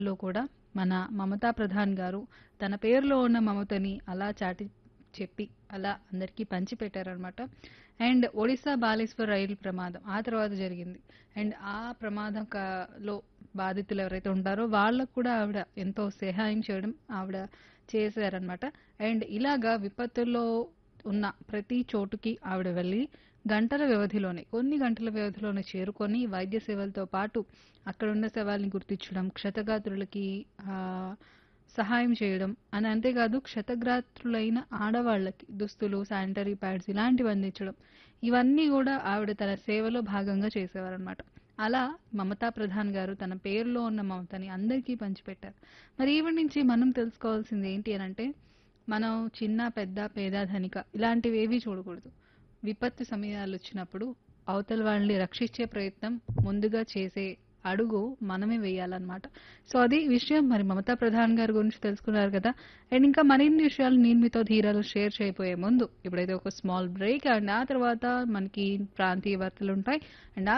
లో కూడా మన మమతా ప్రధాన్ గారు తన పేరులో ఉన్న మమతని అలా చాటి చెప్పి అలా అందరికీ పంచిపెట్టారనమాట అండ్ ఒడిశా బాలేశ్వర్ రైలు ప్రమాదం ఆ తర్వాత జరిగింది అండ్ ఆ ప్రమాదం క- లో బాధితులు ఎవరైతే ఉంటారో వాళ్ళకు కూడా ఆవిడ ఎంతో సహాయం చేయడం ఆవిడ చేశారనమాట అండ్ ఇలాగా విపత్తుల్లో ఉన్న ప్రతి చోటుకి ఆవిడ వెళ్ళి గంటల వ్యవధిలోనే కొన్ని గంటల వ్యవధిలోనే చేరుకొని వైద్య సేవలతో పాటు అక్కడ ఉన్న శవాల్ని గుర్తించడం క్షతగాత్రులకి ఆ, సహాయం చేయడం అని అంతేకాదు క్షతగాత్రులైన ఆడవాళ్ళకి దుస్తులు శానిటరీ ప్యాడ్స్ ఇలాంటివి అందించడం ఇవన్నీ కూడా ఆవిడ తన సేవలో భాగంగా చేసేవారనమాట అలా మమతా ప్రధాన్ గారు తన పేరులో ఉన్న మమతని అందరికీ పంచిపెట్టారు మరి ఈవిడ నుంచి మనం తెలుసుకోవాల్సింది ఏంటి అని అంటే మనం చిన్న పెద్ద పేద ధనిక ఇలాంటివి ఏవి చూడకూడదు విపత్తు సమయాలు వచ్చినప్పుడు అవతల వాళ్ళని రక్షించే ప్రయత్నం ముందుగా చేసే అడుగు మనమే వేయాలన్నమాట సో అది విషయం మరి మమతా ప్రధాన్ గారి గురించి తెలుసుకున్నారు కదా అండ్ ఇంకా మరిన్ని విషయాలు నేను మీతో ధీరాలు షేర్ చేయబోయే ముందు ఇప్పుడైతే ఒక స్మాల్ బ్రేక్ అండ్ ఆ తర్వాత మనకి ప్రాంతీయ వార్తలు ఉంటాయి అండ్ ఆ